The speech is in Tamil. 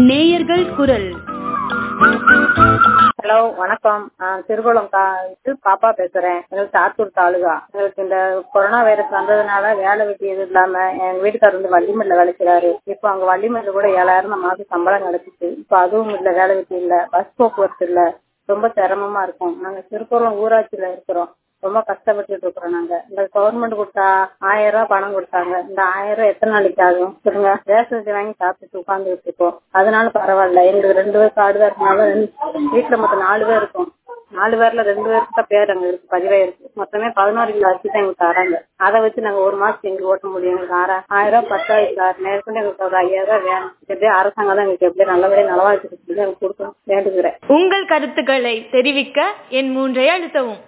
நேயர்கள் குரல் ஹலோ வணக்கம் நான் திருக்குளம் தா- பாப்பா பேசுறேன் எங்களுக்கு சாத்தூர் தாலுகா எங்களுக்கு இந்த கொரோனா வைரஸ் வந்ததுனால வேலை வெட்டி எதுவும் இல்லாம எங்க வீட்டுக்காரர் வந்து வள்ளிமல்ல வேலை செய்றாரு இப்போ அங்க வள்ளிமல்ல கூட ஏழாயிரம் தான் மாசம் சம்பளம் கிடைச்சிச்சு இப்போ அதுவும் இல்ல வேலை வெட்டி இல்ல பஸ் போக்குவரத்து இல்ல ரொம்ப சிரமமா இருக்கும் நாங்க திருக்குளம் ஊராட்சியில இருக்கிறோம் ரொம்ப கஷ்டப்பட்டுட்டு இருக்கிறோம் நாங்க இந்த கவர்மெண்ட் கொடுத்தா ஆயிரம் ரூபாய் பணம் கொடுத்தாங்க இந்த ஆயிரம் ரூபாய் எத்தனை நாளைக்கு ஆகும் சொல்லுங்க ரேஷன் அரிசி வாங்கி சாப்பிட்டு உட்கார்ந்துட்டு இருக்கோம் அதனால பரவாயில்ல எங்களுக்கு ரெண்டு பேர் கார்டு தான் இருக்கனால ரெண்டு- வீட்டுல மொத்தம் நாலு பேர் இருக்கும் நாலு பேர்ல ரெண்டு பேருக்கு தான் பேர் அங்க இருக்கு பதிவாயிருக்கு மொத்தமே பதினாறு கிலோ அரிசி தான் எங்களுக்கு தராங்க அதை வச்சு நாங்க ஒரு மாசத்துக்கு எங்களுக்கு ஓட்ட முடியும் எங்களுக்கு ஆறா- ஆயிரம் ரூபாய் பத்தாயிரம் சார் நேரத்துல எங்களுக்கு ஒரு ஐயாயிரம் ரூபாய் வேணும் எப்படியும் அரசாங்கம் தான் எங்களுக்கு எப்படியும் நல்லபடியா நலவாழ்த்து எனக்கு கொடுக்கணும் வேண்டுகிறேன் உங்கள் கருத்துக்களை தெரிவிக்க என் மூன்றை அழுத்தவும்